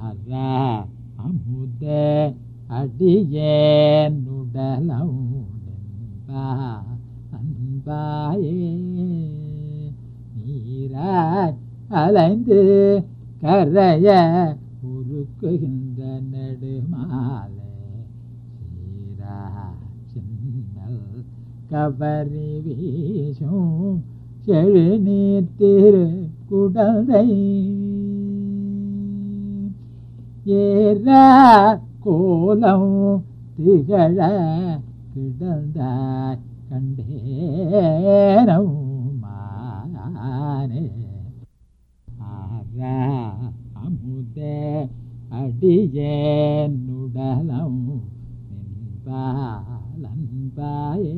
ஆரா அமுத அடியேன் உடலம் என்பா அன்பாயே நீராய் அலைந்து கரைய உருக்குகின்ற நெடுமாலே சீரா சின்னல் கபரி வீசும் செழு நீத்திரு குடலை ஏற கோலம் திகழ கிடந்தாய் கண்டேனோ மானே ஆரா அமுத அடியேனுடலம் என்பாலன்பாயே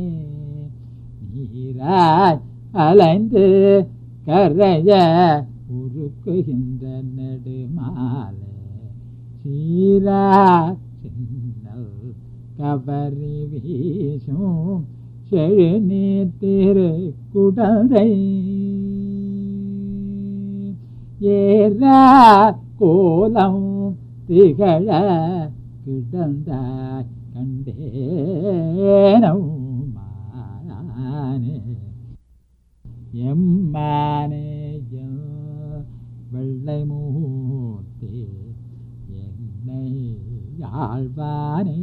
நீராய் அலைந்து கரைய உருக்குகின்ற நெடுமாலே சீரா சின்னல் கபரி வீசும் செழு நீத்திரு குடலை ஏறா கோலம் திகழ கிடந்தாய் கண்டேனோ மானே எம்மானே வெள்ளை மூர்த்தி என்னை யாழ்வானே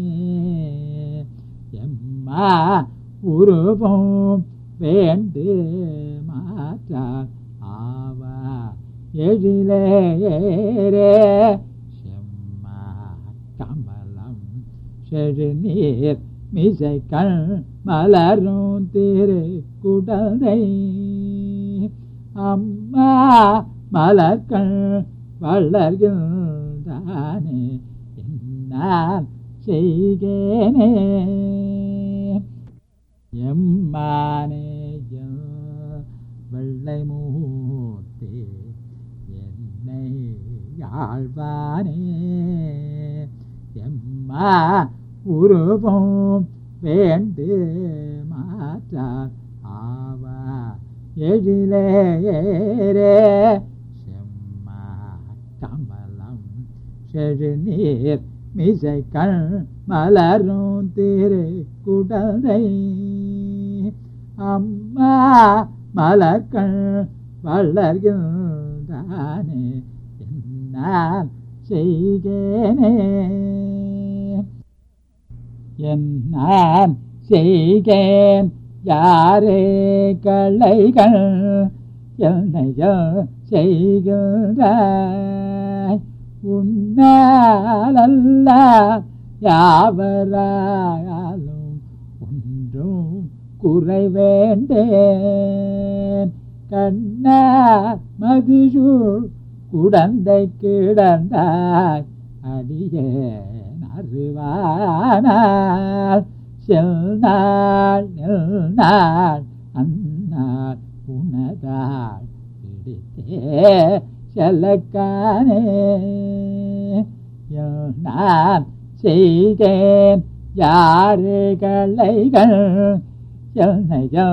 எம்மா உருவம் வேண்டு மாற்றால் ஆவா எழிலேரே செம்மா கமலம் செழுநீர் மிசை கண் மலரும் திரு குடலை அம்மா மலர்கண் வளர்கின்றானே என்னால் செய்கேனே எம்மானே வெள்ளை மூர்த்தி என்னை யாழ்வானே எம்மா உருவம் வேண்டு மாற்றார் ஆவா எழிலேரே செம்மா கமலம் செழுநீர் மிசை கண் மலரும் திரு குடலை அம்மா மலர்கண் வளர்கின்றானே என்னால் செய்கேனே என்னான் செய்கேன் யாரே களைகள் என்னையோ செய்கின்றாய் உன்னாலல்ல யாவராயாலும் ஒன்றும் குறை வேண்டேன் கண்ணார் மதுசூழ் குடந்தை கிடந்தாய் அடியேன் அறிவானாள் செல்நாள் நெல்நாள் அந்நாள் உனதாள் பிடித்தே செல்லக்கானே நான் செய்கேன் யாரு களைகள் என்னையோ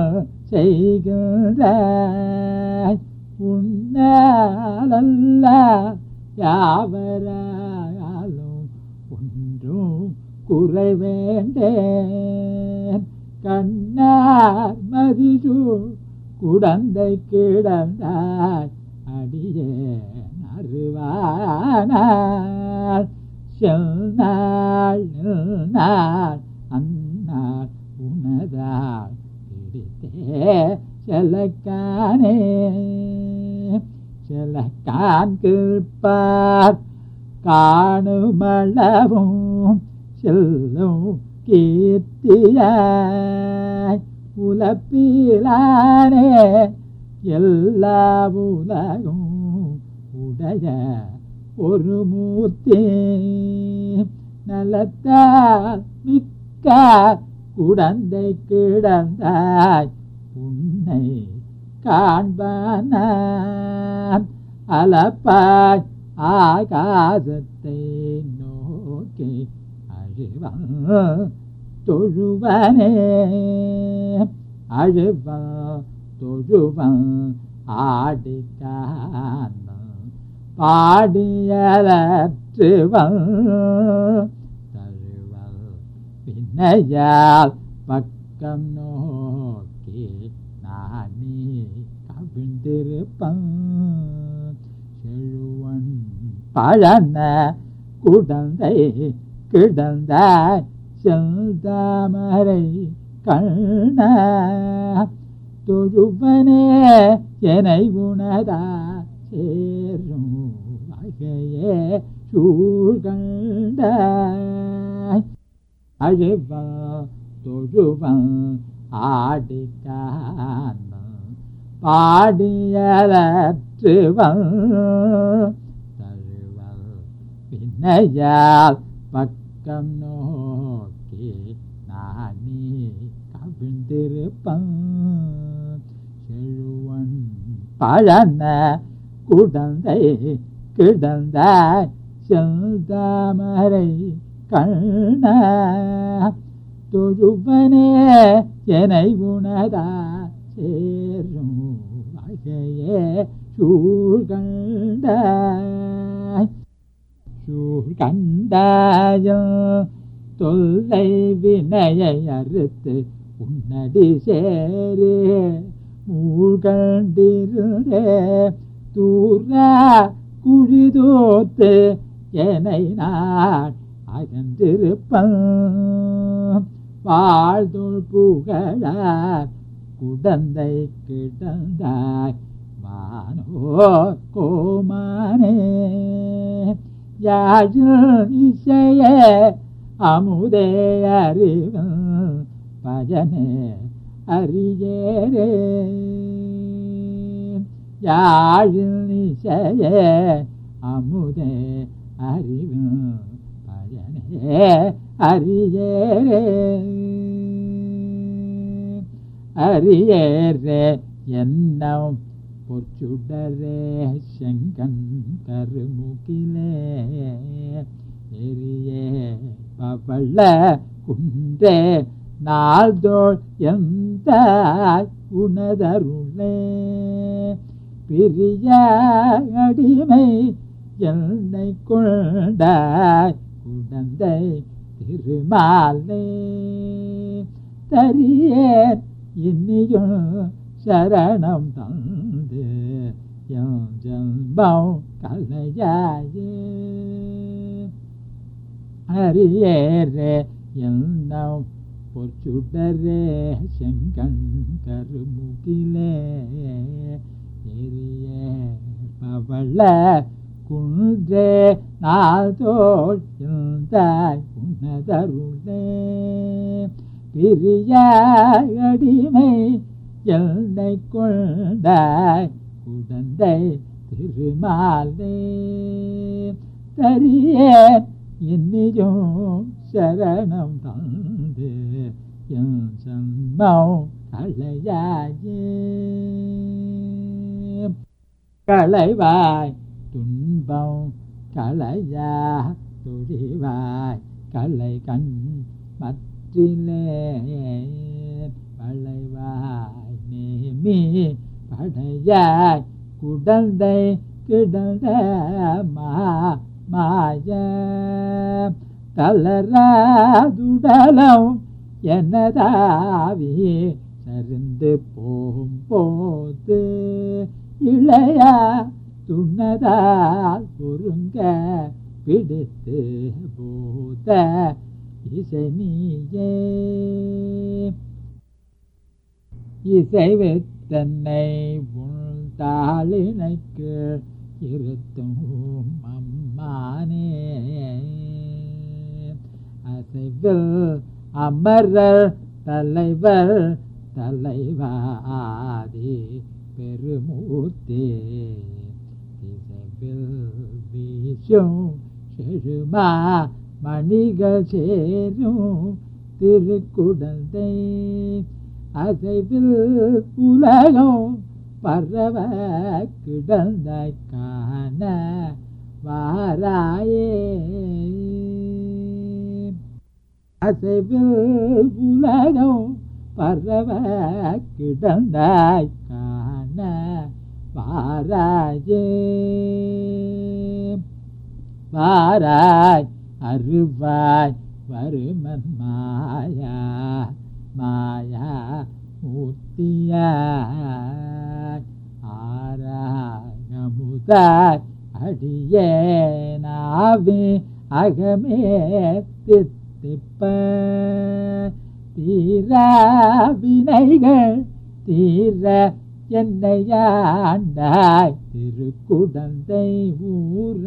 செய்கின்றாய் உன்னாலல்ல யாவராயாலும் ஒன்றும் குறை வேண்டேன் கண்ணார் மதிசூ குடந்தை கிடந்தாய் அடியேன் அறிவானாள் செல்நாள் நாள் அந்நாள் உனதாள் பிடித்தே செலக்கானே செலக்கான் கிழ்ப்பார் காணுமளவும் செல்லும் கீர்த்தியாய் உலப்பிலானே எல்லா உலகும் உடைய ஒரு மூர்த்தி நலத்தால் மிக்க குடந்தை கிடந்தாய் உன்னை காண்பானான் அலப்பாய் ஆகாசத்தை நோக்கி அழுவன் தொழுவனே அழுவன் தொழுவன் ஆடிக்கான் பாடியலற்றுவல் தழுவல் பின்னையால் பக்கம் நோக்கி நானே கவிழ்ந்திருப்பன் செழுவன் பழன குடந்தை கிடந்த செந்தாமரை கண்ண தொழுவனே என்னை உணரா சேரும் வகையே சூழ்கண்ட அழுவன் தொழுவன் ஆடிக்கான் பாடியலற்றுவன் தழுவல் பின்னையால் பக்கம் நோக்கி நானே கவிழ்ந்திருப்பன் செழுவன் பழன குடந்தை கிடந்த செந்தாமரை கண்ண தொழுவனே என்னை உணரா சேரும் வகையே சூழ்கண்ட சூழ்கண்டாயம் தொல்லை வினையை அறுத்து உன்னடி சேரே மூழ்கண்டிருந்தே தூர குழிதோத்து என்னை நான் அகன்றிருப்பன் வாழ்தோள் புகழார் குடந்தை கிடந்தாய் வானோ கோமானே யாழ் இசையே அமுதே அறிவன் பஜனே அரியரே யாழ் இசையே அமுதே அறிவன் பஜனே அரியரே அரியரே என்னும் பொற்சுடரே செங்கன் கருமுகிலே எரியே பவள குன்றே நாள்தோள் எந்த உனதருளே பிரிய அடிமை என்னை கொண்ட குடந்தை திருமாலே தரியேன் இன்னியும் சரணம் தந்து என் ஜென்மம் கலையாயே அரியேரே என்னும் பொற்சுடரே செங்கண் கருமுகிலே எரிய பவள குன்றே நாள்தோள் இருந்தாய் உன்னதருளே பிரிய அடிமை என்னை கொண்டாய் குடந்தை திருமாலே தரியேன் இன்னியும் சரணம் தந்து என் சன்மம் களையாயே களைவாய் துன்பம் களையா துடிவாய் கலை கண் மற்றிலே வளைவாய் நேமி படையாய் குடந்தை கிடந்த மா மாய தளராதுடலம் எனதாவி சரிந்து போகும்போது இளையா துண்ணதால் பொருங்க பிடித்து போத இசை நீயே இசைவு தன்னை உள்தாளினைக்கு இருத்தும் அம்மானே அசைவில் அமரர் தலைவர் தலைவாதி பெருமூத்தே இசைவில் வீசும் செழுமா மணிகள் சேரும் திருக்குடந்தை அசைவில் உலகம் பரவ கிடந்த காண வாராயே அசைவில் உலகம் பரவ கிடந்த காண வாராயே வாராய் அருவாய் வருமன் மாயா மாயா மூர்த்தியாய் ஆராகமுதாய் அடியே நாவி அகமே தித்திப்ப தீர வினைகள் தீர என்னையாண்டாய் திருக்குடந்தை ஊர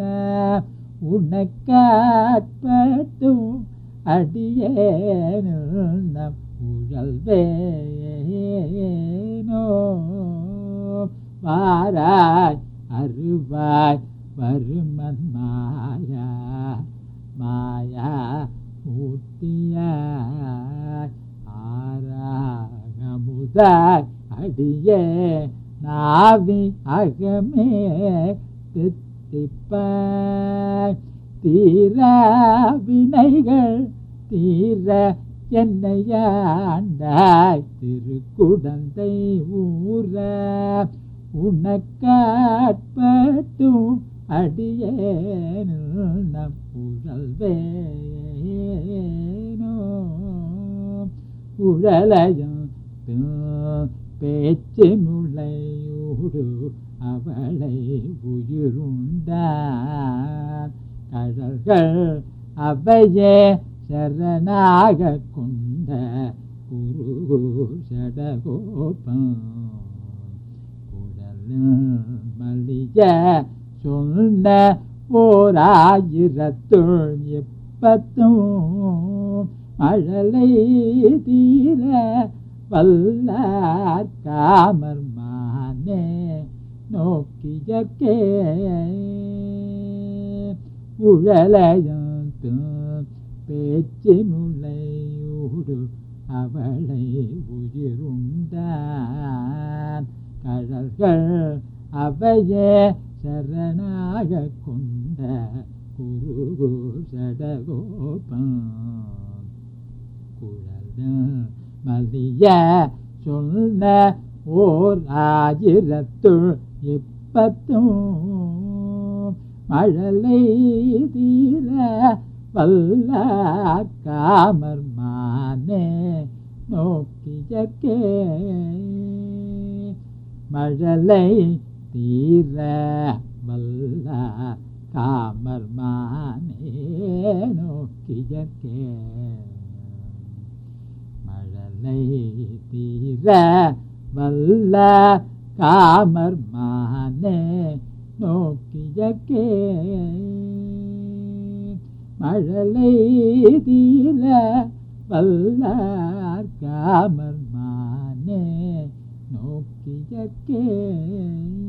உனக்காட்பட்டும் அடியேனு நம் உழல்வேனோ வாராய் அருவாய் வருமன் மாயா மாயா மூர்த்தியாய் ஆராகமுதாய் அடியே நாவி அகமே தித்திப்பாய் தீர வினைகள் தீர என்னையாண்டாய் திருக்குடந்தை ஊர உனக்காட்பட்டும் அடியேனு நம் புகழ்வேனோ உழலையும் பேச்சு முளையோடு அவளை உயிருண்டான் கடல்கள் அவையே சரணாக கொண்ட குரு சடகோபம் குடலும் மலிய சொன்ன ஓர் ஆயிரத்துள் எப்பத்தும் மழலை தீர வல்லார் காமர் மானே நோக்கியற்கே உழலையும் பேச்சு முளையோடு அவளை உயிருண்டான் கடல்கள் அவையே சரணாக கொண்ட குரு சடகோபம் குழல் மலிய சொன்ன ஓர் ஆயிரத்துள் இப்பத்தும் மழலை தீர வல்லார் காமர் மானே நோக்கியற்கே மழலை தீர வல்லார் காமர் மானே நோக்கியற்கே மழலை தீர வல்ல காமர் மானே நோக்கியற்கே மழலை தீர வல்லார் காமர் மானே நோக்கியற்கே